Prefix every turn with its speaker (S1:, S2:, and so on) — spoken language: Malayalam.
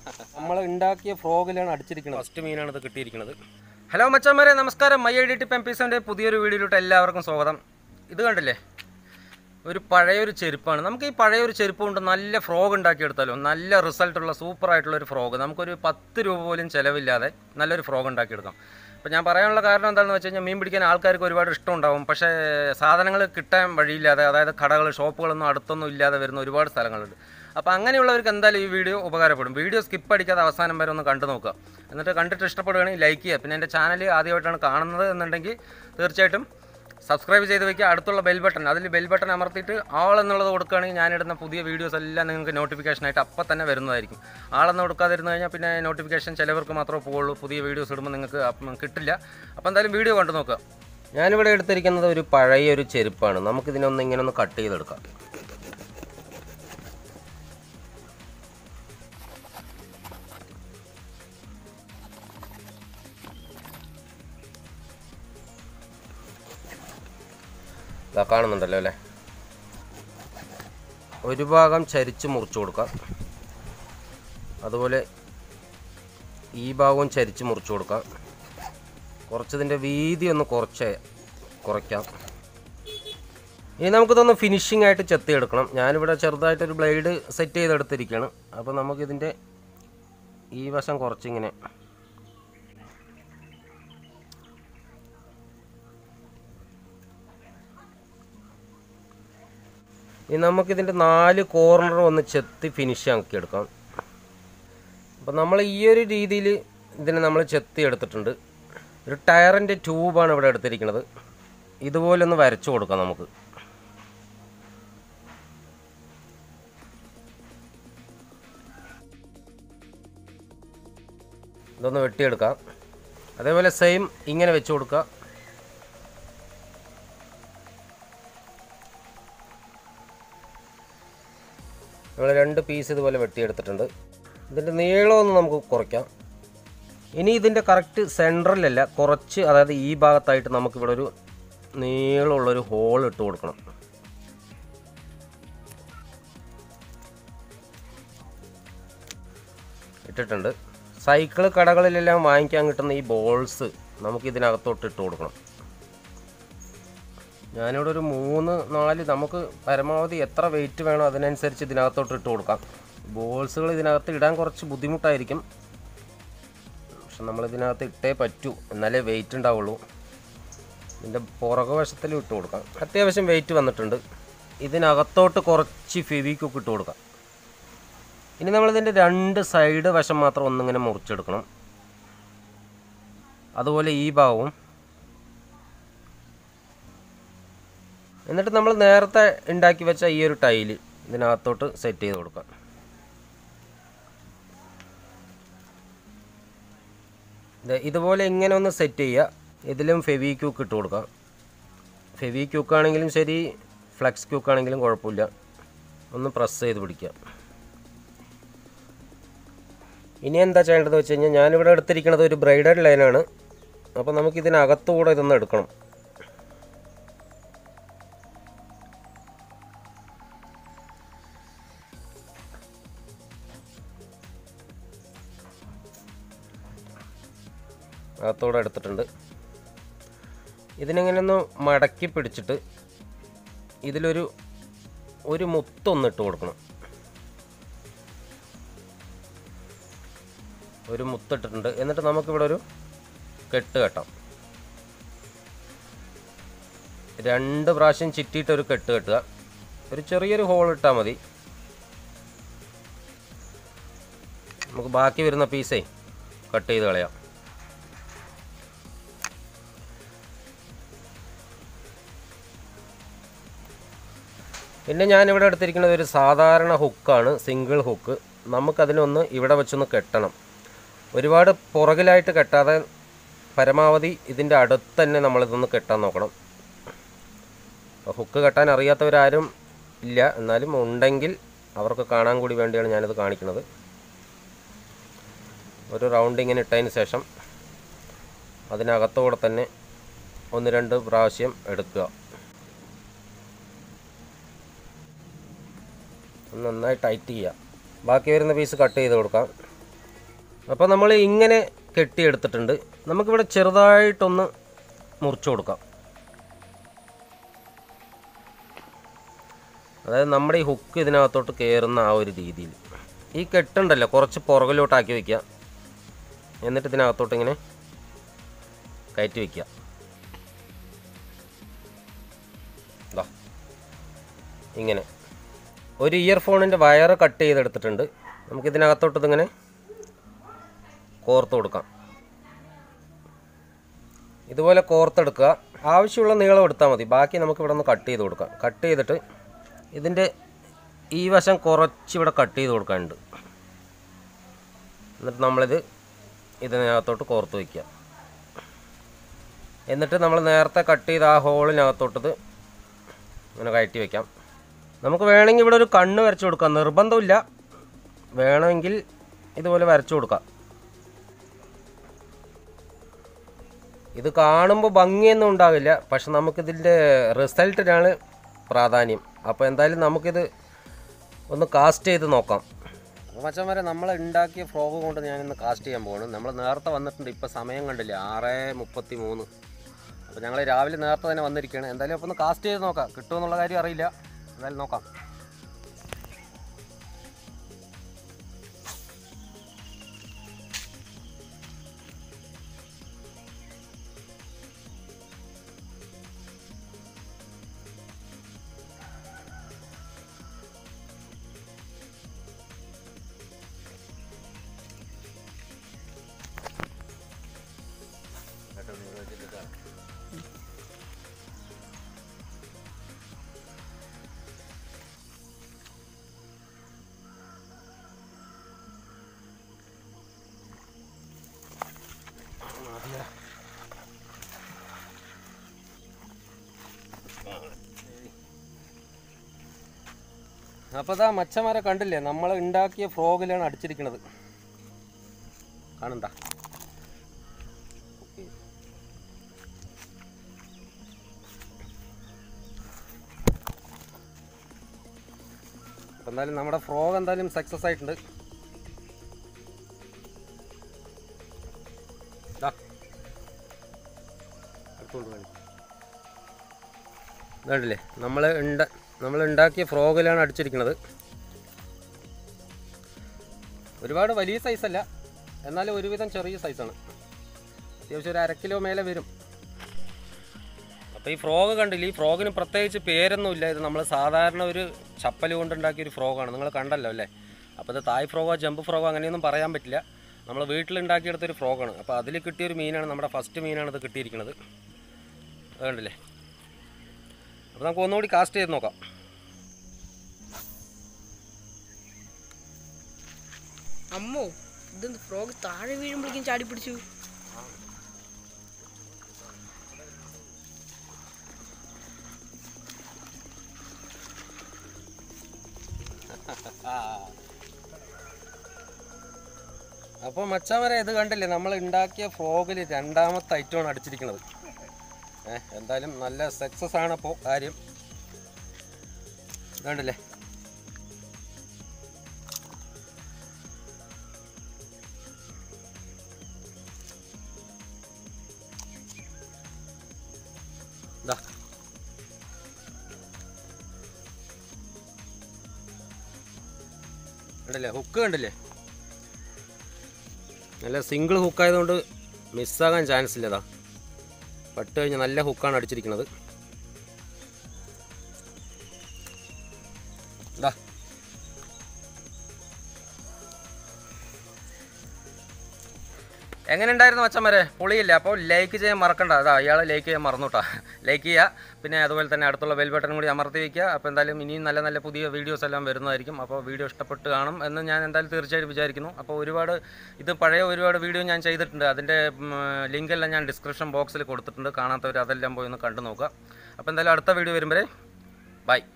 S1: നമ്മൾ ഉണ്ടാക്കിയ ഫ്രോഗിലാണ് അടിച്ചിരിക്കുന്നത് ഫസ്റ്റ് മീനാണ് ഇത് കിട്ടിയിരിക്കുന്നത് ഹലോ മച്ചാന്മാരെ നമസ്കാരം മൈ ഐ ഡി ടി പെംപീസിൻ്റെ പുതിയൊരു വീഡിയോയിലോട്ട് എല്ലാവർക്കും സ്വാഗതം ഇത് കണ്ടില്ലേ ഒരു പഴയൊരു ചെരുപ്പാണ് നമുക്ക് ഈ പഴയൊരു ചെരുപ്പ് കൊണ്ട് നല്ല ഫ്രോഗ് ഉണ്ടാക്കിയെടുത്താലോ നല്ല റിസൾട്ടുള്ള സൂപ്പറായിട്ടുള്ള ഒരു ഫ്രോഗ് നമുക്കൊരു പത്ത് രൂപ പോലും ചിലവില്ലാതെ നല്ലൊരു ഫ്രോഗ് ഉണ്ടാക്കിയെടുക്കാം അപ്പോൾ ഞാൻ പറയാനുള്ള കാരണം എന്താണെന്ന് വെച്ച് കഴിഞ്ഞാൽ മീൻ പിടിക്കാൻ ആൾക്കാർക്ക് ഒരുപാട് ഇഷ്ടമുണ്ടാവും പക്ഷേ സാധനങ്ങൾ കിട്ടാൻ വഴിയില്ലാതെ അതായത് കടകൾ ഷോപ്പുകളൊന്നും അടുത്തൊന്നും ഇല്ലാതെ വരുന്ന ഒരുപാട് സ്ഥലങ്ങളുണ്ട് അപ്പോൾ അങ്ങനെയുള്ളവർക്ക് എന്തായാലും ഈ വീഡിയോ ഉപകാരപ്പെടും വീഡിയോ സ്കിപ്പ് അടിക്കാതെ അവസാനം വരെ ഒന്ന് കണ്ടു നോക്കുക എന്നിട്ട് കണ്ടിട്ട് ഇഷ്ടപ്പെടുകയാണെങ്കിൽ ലൈക്ക് ചെയ്യുക പിന്നെ എൻ്റെ ചാനൽ ആദ്യമായിട്ടാണ് കാണുന്നത് എന്നുണ്ടെങ്കിൽ തീർച്ചയായിട്ടും സബ്സ്ക്രൈബ് ചെയ്ത് വെക്കുക അടുത്തുള്ള ബെൽ ബട്ടൺ അതിൽ ബെൽ ബട്ടൺ അമർത്തിയിട്ട് ആൾ എന്നുള്ളത് കൊടുക്കുകയാണെങ്കിൽ ഞാനിടുന്ന പുതിയ വീഡിയോസ് എല്ലാം നിങ്ങൾക്ക് നോട്ടിഫിക്കേഷനായിട്ട് അപ്പം തന്നെ വരുന്നതായിരിക്കും ആളെന്ന് കൊടുക്കാതിരുന്നു കഴിഞ്ഞാൽ പിന്നെ നോട്ടിഫിക്കേഷൻ ചിലവർക്ക് മാത്രമേ പോവുള്ളൂ പുതിയ വീഡിയോസ് ഇടുമ്പോൾ നിങ്ങൾക്ക് അപ്പം കിട്ടില്ല അപ്പോൾ എന്തായാലും വീഡിയോ കണ്ടു നോക്കുക ഞാനിവിടെ എടുത്തിരിക്കുന്നത് ഒരു പഴയ ഒരു ചെരുപ്പാണ് നമുക്കിതിനൊന്ന് ഇങ്ങനെ ഒന്ന് കട്ട് ചെയ്തെടുക്കാം ഇതാ കാണുന്നുണ്ടല്ലോ അല്ലേ ഒരു ഭാഗം ചരിച്ച് മുറിച്ച് കൊടുക്കാം അതുപോലെ ഈ ഭാഗവും ചരിച്ച് മുറിച്ച് കൊടുക്കാം കുറച്ചതിൻ്റെ വീതി ഒന്ന് കുറച്ച് കുറയ്ക്കാം ഇനി നമുക്കിതൊന്ന് ഫിനിഷിംഗ് ആയിട്ട് ചെത്തിയെടുക്കണം ഞാനിവിടെ ചെറുതായിട്ടൊരു ബ്ലേഡ് സെറ്റ് ചെയ്തെടുത്തിരിക്കുകയാണ് അപ്പോൾ നമുക്കിതിൻ്റെ ഈ വശം കുറച്ചിങ്ങനെ ഇനി നമുക്കിതിൻ്റെ നാല് കോർണർ ഒന്ന് ചെത്തി ഫിനിഷ് ആക്കി എടുക്കാം അപ്പോൾ നമ്മൾ ഈ ഒരു രീതിയിൽ ഇതിനെ നമ്മൾ ചെത്തി എടുത്തിട്ടുണ്ട് ഒരു ടയറിൻ്റെ ട്യൂബാണ് ഇവിടെ എടുത്തിരിക്കുന്നത് ഇതുപോലെ ഒന്ന് വരച്ചു കൊടുക്കാം നമുക്ക് ഇതൊന്ന് വെട്ടിയെടുക്കാം അതേപോലെ സെയിം ഇങ്ങനെ വെച്ച് കൊടുക്കുക നമ്മൾ രണ്ട് പീസ് ഇതുപോലെ വെട്ടിയെടുത്തിട്ടുണ്ട് ഇതിൻ്റെ നീളമൊന്ന് നമുക്ക് കുറയ്ക്കാം ഇനി ഇതിൻ്റെ കറക്റ്റ് സെൻട്രലല്ല കുറച്ച് അതായത് ഈ ഭാഗത്തായിട്ട് നമുക്കിവിടെ ഒരു നീളമുള്ളൊരു ഹോൾ ഇട്ട് കൊടുക്കണം ഇട്ടിട്ടുണ്ട് സൈക്കിൾ കടകളിലെല്ലാം വാങ്ങിക്കാൻ കിട്ടുന്ന ഈ ബോൾസ് നമുക്ക് ഇതിനകത്തോട്ട് ഇട്ട് കൊടുക്കണം ഞാനിവിടെ ഒരു മൂന്ന് നാല് നമുക്ക് പരമാവധി എത്ര വെയിറ്റ് വേണോ അതിനനുസരിച്ച് ഇതിനകത്തോട്ട് ഇട്ട് കൊടുക്കാം ബോൾസുകൾ ഇതിനകത്ത് ഇടാൻ കുറച്ച് ബുദ്ധിമുട്ടായിരിക്കും പക്ഷെ നമ്മൾ ഇതിനകത്ത് ഇട്ടേ പറ്റൂ എന്നാലേ വെയിറ്റ് ഉണ്ടാവുള്ളൂ ഇതിൻ്റെ പുറകുവശത്തിലും ഇട്ട് കൊടുക്കാം അത്യാവശ്യം വെയിറ്റ് വന്നിട്ടുണ്ട് ഇതിനകത്തോട്ട് കുറച്ച് ഫെവിക്കൊക്കെ ഇട്ട് കൊടുക്കാം ഇനി നമ്മളിതിൻ്റെ രണ്ട് സൈഡ് വശം മാത്രം ഒന്നിങ്ങനെ മുറിച്ചെടുക്കണം അതുപോലെ ഈ ഭാഗവും എന്നിട്ട് നമ്മൾ നേരത്തെ ഉണ്ടാക്കി വെച്ച ഈ ഒരു ടൈല് ഇതിനകത്തോട്ട് സെറ്റ് ചെയ്ത് കൊടുക്കാം ദേ ഇതുപോലെ ഇങ്ങനെ ഒന്ന് സെറ്റ് ചെയ്യുക ഇതിലും ഫെവി ക്യൂക്ക് ഇട്ട് കൊടുക്കാം ഫെവി ക്യൂക്ക് ആണെങ്കിലും ശരി ഫ്ലെക്സ് ക്യൂക്ക് ആണെങ്കിലും കുഴപ്പമില്ല ഒന്ന് പ്രസ് ചെയ്ത് പിടിക്കുക ഇനി എന്താ ചെയ്യേണ്ടത് വെച്ച് കഴിഞ്ഞാൽ ഞാനിവിടെ എടുത്തിരിക്കുന്നത് ഒരു ബ്രൈഡൽ ലൈനാണ് അപ്പോൾ നമുക്ക് ഇതിനകത്തുകൂടെ ഇതൊന്ന് എടുക്കണം അകത്തോടെ എടുത്തിട്ടുണ്ട് ഇതിനിങ്ങനെ ഒന്ന് മടക്കി പിടിച്ചിട്ട് ഇതിലൊരു ഒരു മുത്തൊന്ന് ഇട്ട് കൊടുക്കണം ഒരു മുത്തിട്ടിട്ടുണ്ട് എന്നിട്ട് നമുക്കിവിടെ ഒരു കെട്ട് കെട്ടാം രണ്ട് പ്രാവശ്യം ചിറ്റിയിട്ട് ഒരു കെട്ട് കെട്ടുക ഒരു ചെറിയൊരു ഹോൾ ഇട്ടാൽ മതി നമുക്ക് ബാക്കി വരുന്ന പീസേ കട്ട് ചെയ്ത് കളയാം പിന്നെ ഞാനിവിടെ എടുത്തിരിക്കുന്നത് ഒരു സാധാരണ ഹുക്കാണ് സിംഗിൾ ഹുക്ക് നമുക്കതിനൊന്ന് ഇവിടെ വെച്ചൊന്ന് കെട്ടണം ഒരുപാട് പുറകിലായിട്ട് കെട്ടാതെ പരമാവധി ഇതിൻ്റെ അടുത്ത് തന്നെ നമ്മളിതൊന്ന് കെട്ടാൻ നോക്കണം അപ്പോൾ ഹുക്ക് കെട്ടാൻ അറിയാത്തവരാരും ഇല്ല എന്നാലും ഉണ്ടെങ്കിൽ അവർക്ക് കാണാൻ കൂടി വേണ്ടിയാണ് ഞാനിത് കാണിക്കുന്നത് ഒരു റൗണ്ട് ഇങ്ങനെ ഇട്ടതിന് ശേഷം അതിനകത്തോടെ തന്നെ ഒന്ന് രണ്ട് പ്രാവശ്യം എടുക്കുക ഒന്ന് നന്നായി ടൈറ്റ് ചെയ്യുക ബാക്കി വരുന്ന പീസ് കട്ട് ചെയ്ത് കൊടുക്കാം അപ്പോൾ നമ്മൾ ഇങ്ങനെ കെട്ടിയെടുത്തിട്ടുണ്ട് നമുക്കിവിടെ ചെറുതായിട്ടൊന്ന് മുറിച്ചു കൊടുക്കാം അതായത് നമ്മുടെ ഈ ഹുക്ക് ഇതിനകത്തോട്ട് കയറുന്ന ആ ഒരു രീതിയിൽ ഈ കെട്ടുണ്ടല്ലോ കുറച്ച് പുറകിലോട്ടാക്കി വയ്ക്കുക എന്നിട്ട് ഇതിനകത്തോട്ട് ഇങ്ങനെ കയറ്റി വയ്ക്കുക ദാ. ഇങ്ങനെ ഒരു ഇയർഫോണിൻ്റെ വയറ് കട്ട് ചെയ്തെടുത്തിട്ടുണ്ട് നമുക്കിതിനകത്തോട്ട് ഇതിങ്ങനെ കോർത്ത് കൊടുക്കാം ഇതുപോലെ കോർത്തെടുക്കുക ആവശ്യമുള്ള നീളം എടുത്താൽ മതി ബാക്കി നമുക്ക് ഇവിടെ നിന്ന് കട്ട് ചെയ്ത് കൊടുക്കാം കട്ട് ചെയ്തിട്ട് ഇതിൻ്റെ ഈ വശം കുറച്ച് ഇവിടെ കട്ട് ചെയ്ത് കൊടുക്കാനുണ്ട് എന്നിട്ട് നമ്മളിത് ഇതിനകത്തോട്ട് കോർത്ത് വയ്ക്കുക എന്നിട്ട് നമ്മൾ നേരത്തെ കട്ട് ചെയ്ത ആ ഹോളിനകത്തോട്ടത് ഇങ്ങനെ കയറ്റി വയ്ക്കാം നമുക്ക് വേണമെങ്കിൽ ഇവിടെ ഒരു കണ്ണ് വരച്ചു കൊടുക്കാം നിർബന്ധമില്ല വേണമെങ്കിൽ ഇതുപോലെ വരച്ചു കൊടുക്കാം ഇത് കാണുമ്പോൾ ഭംഗിയൊന്നും ഉണ്ടാവില്ല പക്ഷെ നമുക്കിതിൻ്റെ റിസൾട്ടിനാണ് പ്രാധാന്യം അപ്പോൾ എന്തായാലും നമുക്കിത് ഒന്ന് കാസ്റ്റ് ചെയ്ത് നോക്കാം അപ്പോൾ മച്ചം വരെ നമ്മൾ ഉണ്ടാക്കിയ ഫ്രോഗ് കൊണ്ട് ഞാൻ ഇന്ന് കാസ്റ്റ് ചെയ്യാൻ പോകണം നമ്മൾ നേരത്തെ വന്നിട്ടുണ്ട് ഇപ്പോൾ സമയം കണ്ടില്ല ആറ് മുപ്പത്തി മൂന്ന് അപ്പോൾ ഞങ്ങൾ രാവിലെ നേരത്തെ തന്നെ വന്നിരിക്കുകയാണ് എന്തായാലും അപ്പോൾ ഒന്ന് കാസ്റ്റ് ചെയ്ത് നോക്കാം കിട്ടുമെന്നുള്ള കാര്യം അറിയില്ല എന്തായാലും നോക്കാം അപ്പോൾ ഇതാ മച്ചമാരെ കണ്ടില്ലേ നമ്മൾ ഉണ്ടാക്കിയ ഫ്രോഗിലാണ് അടിച്ചിരിക്കുന്നത് കാണണ്ട അപ്പോൾ എന്തായാലും നമ്മുടെ ഫ്രോഗ് എന്തായാലും സക്സസ് ആയിട്ടുണ്ട് ദാ. അടുത്തോണ്ട് കാണി. ഇതാണ്ടില്ലേ നമ്മൾ ഉണ്ട നമ്മൾ ഉണ്ടാക്കിയ ഫ്രോഗിലാണ് അടിച്ചിരിക്കുന്നത് ഒരുപാട് വലിയ സൈസല്ല എന്നാലും ഒരുവിധം ചെറിയ സൈസാണ് അത്യാവശ്യം ഒരു അര കിലോ മേലെ വരും അപ്പോൾ ഈ ഫ്രോഗ് കണ്ടില്ല ഈ ഫ്രോഗിന് പ്രത്യേകിച്ച് പേരൊന്നുമില്ല ഇത് നമ്മൾ സാധാരണ ഒരു ചപ്പൽ കൊണ്ടുണ്ടാക്കിയ ഒരു ഫ്രോഗാണ് നിങ്ങൾ കണ്ടല്ലോ അല്ലേ അപ്പോൾ ഇത് തായ് ഫ്രോഗോ ജമ്പ് ഫ്രോഗോ അങ്ങനെയൊന്നും പറയാൻ പറ്റില്ല നമ്മൾ വീട്ടിലുണ്ടാക്കിയെടുത്തൊരു ഫ്രോഗാണ് അപ്പോൾ അതിൽ കിട്ടിയൊരു മീനാണ് നമ്മുടെ ഫസ്റ്റ് മീനാണ് ഇത് കിട്ടിയിരിക്കുന്നത് അത് കണ്ടില്ലേ അപ്പോൾ നമുക്ക് ഒന്നുകൂടി കാസ്റ്റ് ചെയ്ത് നോക്കാം
S2: അമ്മോ ഇതെന്ത് ഫ്രോഗ് താഴെ വീഴുമ്പോഴേക്കും ചാടി പിടിച്ചു
S1: അപ്പോൾ മച്ചാമരെ ഇത് കണ്ടില്ലേ നമ്മൾ ഉണ്ടാക്കിയ ഫ്രോഗിൽ രണ്ടാമത്തെ ഐറ്റമാണ് അടിച്ചിരിക്കുന്നത് ഏഹ് എന്തായാലും നല്ല സക്സസ് ആണ് അപ്പോൾ കാര്യം ഇത് കണ്ടില്ലേ ഇതാ കണ്ടില്ലേ ഹുക്ക് കണ്ടില്ലേ നല്ല സിംഗിൾ ഹുക്കായതുകൊണ്ട് മിസ്സാകാൻ ചാൻസ് ഇല്ലതാ പട്ട് കഴിഞ്ഞ് നല്ല ഹുക്കാണ് അടിച്ചിരിക്കുന്നത് ഇതാ എങ്ങനെ ഉണ്ടായിരുന്നു മച്ചന്മാരെ പൊളിയില്ല അപ്പോൾ ലൈക്ക് ചെയ്യാൻ മറക്കണ്ട അതാ അയാൾ ലൈക്ക് ചെയ്യാൻ മറന്നുട്ടാ ലൈക്ക് ചെയ്യുക പിന്നെ അതുപോലെ തന്നെ അടുത്തുള്ള ബെൽ ബട്ടൺ കൂടി അമർത്തി വയ്ക്കുക അപ്പോൾ എന്തായാലും ഇനിയും നല്ല നല്ല പുതിയ വീഡിയോസ് എല്ലാം വരുന്നതായിരിക്കും അപ്പോൾ വീഡിയോ ഇഷ്ടപ്പെട്ട് കാണും എന്ന് ഞാൻ എന്തായാലും തീർച്ചയായിട്ടും വിചാരിക്കുന്നു അപ്പോൾ ഒരുപാട് ഇത് പഴയ ഒരുപാട് വീഡിയോ ഞാൻ ചെയ്തിട്ടുണ്ട് അതിൻ്റെ ലിങ്ക് എല്ലാം ഞാൻ ഡിസ്ക്രിപ്ഷൻ ബോക്സിൽ കൊടുത്തിട്ടുണ്ട് കാണാത്തവർ അതെല്ലാം പോയി ഒന്ന് കണ്ടു നോക്കുക അപ്പോൾ എന്തായാലും അടുത്ത വീഡിയോ വരുമ്പോഴേ ബൈ